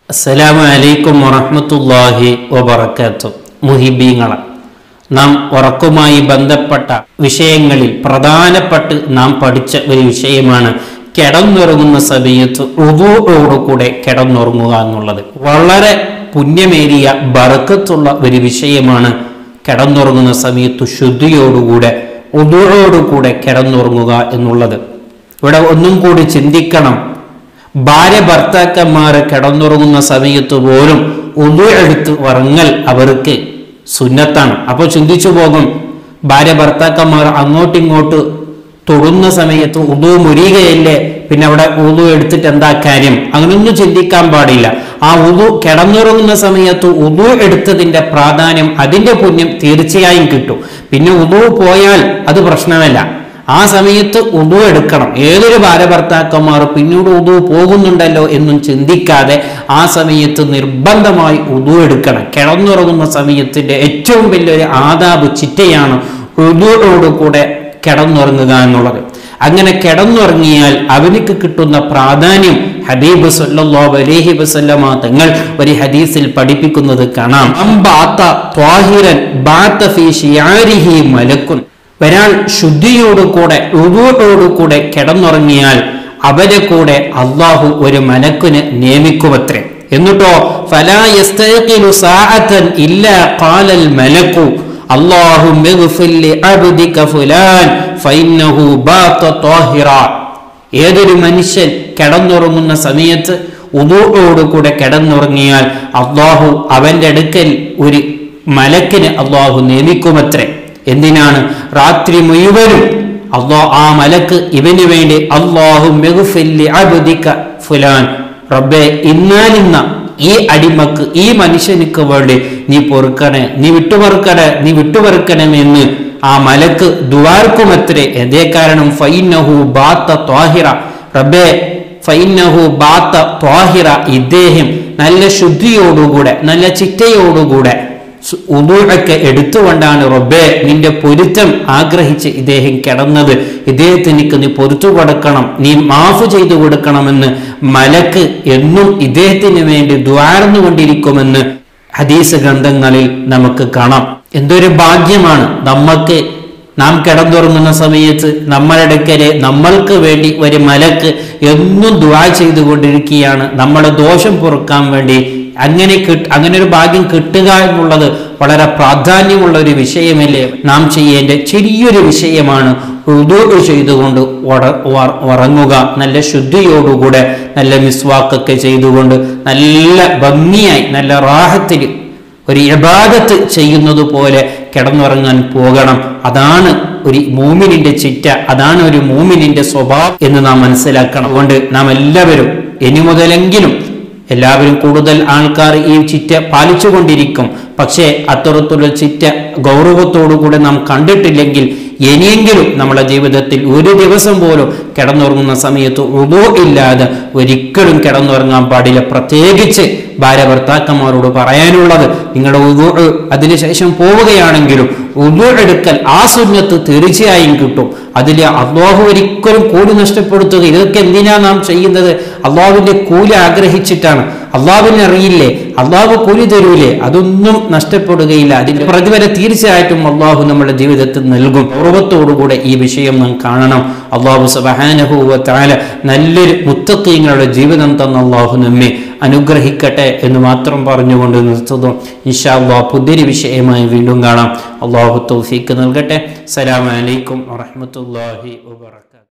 അസ്സലാമു അലൈക്കും വറഹ്മത്തുള്ളാഹി വബറകാത്തു മുഹിബീങ്ങളെ നാം ഉറക്കുമായി ബന്ധപ്പെട്ട വിഷയങ്ങളിൽ പ്രധാനപ്പെട്ട് നാം പഠിച്ച ഒരു വിഷയമാണ് കിടന്നുറങ്ങുന്ന സമയത്ത് ഉദൂയോടുകൂടെ കിടന്നുറങ്ങുക എന്നുള്ളത് വളരെ പുണ്യമേറിയ ബറക്കത്തുള്ള ഒരു വിഷയമാണ് കിടന്നുറങ്ങുന്ന സമയത്ത് ശുദ്ധിയോടുകൂടെ ഉദൂയോടുകൂടെ കിടന്നുറങ്ങുക എന്നുള്ളത് ഇവിടെ ഒന്നും കൂടി ചിന്തിക്കണം ഭാര്യ ഭർത്താക്കന്മാർ കിടന്നുറങ്ങുന്ന സമയത്ത് പോലും ഉദു എടുത്ത് ഉറങ്ങൽ അവർക്ക് സുന്നത്താണ് അപ്പോൾ ചിന്തിച്ചു പോകും ഭാര്യ ഭർത്താക്കന്മാർ അങ്ങോട്ടും ഇങ്ങോട്ട് തൊടുന്ന സമയത്ത് ഉദു മുരികയല്ലേ പിന്നെ അവിടെ ഉദു എടുത്തിട്ട് എന്താ കാര്യം അങ്ങനൊന്നും ചിന്തിക്കാൻ പാടില്ല ആ ഉദു കിടന്നുറങ്ങുന്ന സമയത്ത് ഉദു എടുത്തതിന്റെ പ്രാധാന്യം അതിന്റെ പുണ്യം തീർച്ചയായും കിട്ടും പിന്നെ ഉദു പോയാൽ അത് പ്രശ്നമല്ല ആ സമയത്ത് ഉദു എടുക്കണം ഏതൊരു ഭാരഭർത്താക്കന്മാർ പിന്നീട് ഉദു പോകുന്നുണ്ടല്ലോ എന്നും ചിന്തിക്കാതെ ആ സമയത്ത് നിർബന്ധമായി ഉദു എടുക്കണം കിടന്നുറങ്ങുന്ന സമയത്തിന്റെ ഏറ്റവും വലിയൊരു ആദാബ് ചിറ്റയാണ് ഉദുവോട് കൂടെ കിടന്നുറങ്ങുക എന്നുള്ളത് അങ്ങനെ കിടന്നുറങ്ങിയാൽ അവനിക്ക് കിട്ടുന്ന പ്രാധാന്യം ഹബീബ് സല്ലല്ലാഹു അലൈഹി വസല്ലമ തങ്ങൾ ഒരു ഹദീസിൽ പഠിപ്പിക്കുന്നത് കാണാം അംബാത്ത ത്വാഹിരൻ ബാത്ത ഫീ ശിയാരിഹി മലക്കുൻ ഒരാൾ ശുദ്ധിയോടുകൂടെ ഉറുവോടുകൂടെ കിടന്നുറങ്ങിയാൽ അവരെ കൂടെ അള്ളാഹു ഒരു മലക്കുന് നിയമിക്കുമത്രേ എന്നിട്ടോ ഫലാ യസ്തയഖിലു സാഅതൻ ഇല്ലാ ഖാലൽ മലക്കു അല്ലാഹുമ്മ ഇഗ്ഫിർ ലി അബ്ദിക ഫുലാൻ ഫഇന്നഹു ബാത ത്വാഹിറ ഏതൊരു മനുഷ്യൻ കിടന്നുറങ്ങുന്ന സമയത്ത് ഉദൂയോടുകൂടെ കിടന്നുറങ്ങിയാൽ അള്ളാഹു അവന്റെ അടുക്കൽ ഒരു മലക്കിന് അള്ളാഹു നിയമിക്കുമത്രേ എന്തിനാണ് രാത്രി മുഴുവനും അള്ളാ ആ മലക്ക് ഇവന് വേണ്ടി അള്ളാഹു ഫുലാൻ റബ്ബെ ഇന്നാലിന്ന ഈ അടിമക്ക് ഈ മനുഷ്യനിക്ക് വേണ്ടി നീ പൊറുക്കണേ നീ വിട്ടുപൊറുക്കണേ നീ വിട്ടുപൊറുക്കണമെന്ന് ആ മലക്ക് ദുവാർക്കുമത്രേ എതേ കാരണം ഫൈനഹു ബാത്ത ത്വാഹിറ റബ്ബെ ഫൈനഹു ബാത്ത ത്വാഹിറ ഇദ്ദേഹം നല്ല ശുദ്ധിയോടുകൂടെ നല്ല ചിറ്റയോടുകൂടെ ഉദൂഴൊക്കെ എടുത്തുകൊണ്ടാണ് റബ്ബെ നിന്റെ പൊരുത്തം ആഗ്രഹിച്ച് ഇദ്ദേഹം കിടന്നത് ഇദ്ദേഹത്തിനിക്ക് നീ പൊരുത്തു കൊടുക്കണം നീ മാഫ് ചെയ്തു കൊടുക്കണമെന്ന് മലക്ക് എന്നും ഇദ്ദേഹത്തിന് വേണ്ടി ദ്വാർന്നുകൊണ്ടിരിക്കുമെന്ന് ഹദീസ് ഗ്രന്ഥങ്ങളിൽ നമുക്ക് കാണാം എന്തൊരു ഭാഗ്യമാണ് നമുക്ക് നാം കിടന്നുറങ്ങുന്ന സമയത്ത് നമ്മളുടെക്കരെ നമ്മൾക്ക് വേണ്ടി ഒരു മലക്ക് എന്നും ദ്വാ ചെയ്തുകൊണ്ടിരിക്കുകയാണ് നമ്മുടെ ദോഷം പൊറുക്കാൻ വേണ്ടി അങ്ങനെ കിട്ട് അങ്ങനെ ഒരു ഭാഗ്യം കിട്ടുക എന്നുള്ളത് വളരെ പ്രാധാന്യമുള്ള ഒരു വിഷയമല്ലേ നാം ചെയ്യേണ്ട ചെറിയൊരു വിഷയമാണ് ഉദൂ ചെയ്തുകൊണ്ട് ഉറങ്ങുക നല്ല ശുദ്ധിയോടുകൂടെ നല്ല മിസ്വാക്കൊക്കെ ചെയ്തുകൊണ്ട് നല്ല ഭംഗിയായി നല്ല റാഹത്തിൽ ഒരു ഇബാദത്ത് ചെയ്യുന്നത് പോലെ കിടന്നുറങ്ങാൻ പോകണം അതാണ് ഒരു മൂമിനിന്റെ ചിറ്റ അതാണ് ഒരു മൂമിനിന്റെ സ്വഭാവം എന്ന് നാം മനസ്സിലാക്കണം അതുകൊണ്ട് നാം എല്ലാവരും ഇനി മുതലെങ്കിലും എല്ലാവരും കൂടുതൽ ആൾക്കാർ ഈ ചിറ്റ പാലിച്ചുകൊണ്ടിരിക്കും പക്ഷേ അത്തരത്തിലുള്ള ചിറ്റ ഗൗരവത്തോടുകൂടെ നാം കണ്ടിട്ടില്ലെങ്കിൽ ഇനിയെങ്കിലും നമ്മുടെ ജീവിതത്തിൽ ഒരു ദിവസം പോലും കിടന്നുറങ്ങുന്ന സമയത്ത് ഉദോ ഇല്ലാതെ ഒരിക്കലും കിടന്നുറങ്ങാൻ പാടില്ല പ്രത്യേകിച്ച് ഭാര്യ ഭർത്താക്കന്മാരോട് പറയാനുള്ളത് നിങ്ങളുടെ ഉദു അതിനുശേഷം പോവുകയാണെങ്കിലും ഉദു എടുക്കൽ ആ സുന്നത്ത് തീർച്ചയായും കിട്ടും അതിൽ അള്ളാഹു ഒരിക്കലും കൂലി നഷ്ടപ്പെടുത്തുക ഇതൊക്കെ എന്തിനാ നാം ചെയ്യുന്നത് അള്ളാഹുവിന്റെ കൂലി ആഗ്രഹിച്ചിട്ടാണ് അള്ളാഹുവിനെ അറിയില്ലേ അള്ളാഹു കൂലി തരൂലേ അതൊന്നും നഷ്ടപ്പെടുകയില്ല അതിന്റെ പ്രതിഫലം തീർച്ചയായിട്ടും അള്ളാഹു നമ്മുടെ ജീവിതത്തിൽ നൽകും ഗൗരവത്തോടുകൂടെ ഈ വിഷയം നാം കാണണം അള്ളാഹു സബഹാനഹുവ താല നല്ലൊരു മുത്തക്കീങ്ങളുടെ ജീവിതം തന്ന അള്ളാഹു നമ്മെ അനുഗ്രഹിക്കട്ടെ എന്ന് മാത്രം പറഞ്ഞുകൊണ്ട് നിർത്തുന്നു ഇൻഷാ അള്ളാഹ് പുതിരി വിഷയമായി വീണ്ടും കാണാം അള്ളാഹു തൗഫീക്ക് നൽകട്ടെ സലാമലൈക്കും വറഹമത്തല്ലാഹി വാബർക്കാത്തു